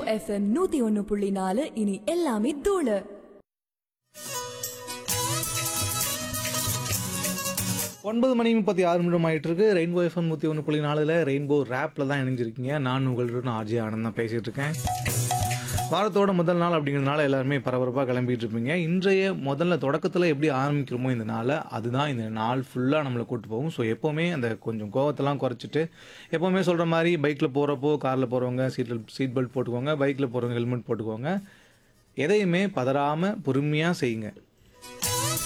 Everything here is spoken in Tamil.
எஃப்எம் நூத்தி ஒன்னு புள்ளி நாலு இனி எல்லாமே தூளு ஒன்பது மணி முப்பத்தி ஆறு நிமிடம் ஆயிட்டு இருக்கு ரெயின்போ எஃப்எம் நூற்றி ஒன்று புள்ளி நாலில் ரெயின்போ ரேப்பில் தான் இணைஞ்சிருக்கீங்க நான் உங்களுடன் ஆர்ஜே ஆனந்த் தான் பேசிகிட்டு இருக்கேன் வாரத்தோட முதல் நாள் அப்படிங்கிறதுனால எல்லாருமே பரபரப்பாக கிளம்பிட்டு இருப்பீங்க இன்றைய முதல்ல தொடக்கத்தில் எப்படி ஆரம்பிக்கிறோமோ இந்த நாளை அதுதான் இந்த நாள் ஃபுல்லாக நம்மளை கூட்டு போகும் ஸோ எப்போவுமே அந்த கொஞ்சம் கோவத்தெல்லாம் குறைச்சிட்டு எப்போவுமே சொல்கிற மாதிரி பைக்கில் போகிறப்போ காரில் போகிறவங்க சீட்டில் சீட் பெல்ட் போட்டுக்கோங்க பைக்கில் போகிறவங்க ஹெல்மெட் போட்டுக்கோங்க எதையுமே பதறாமல் பொறுமையாக செய்யுங்க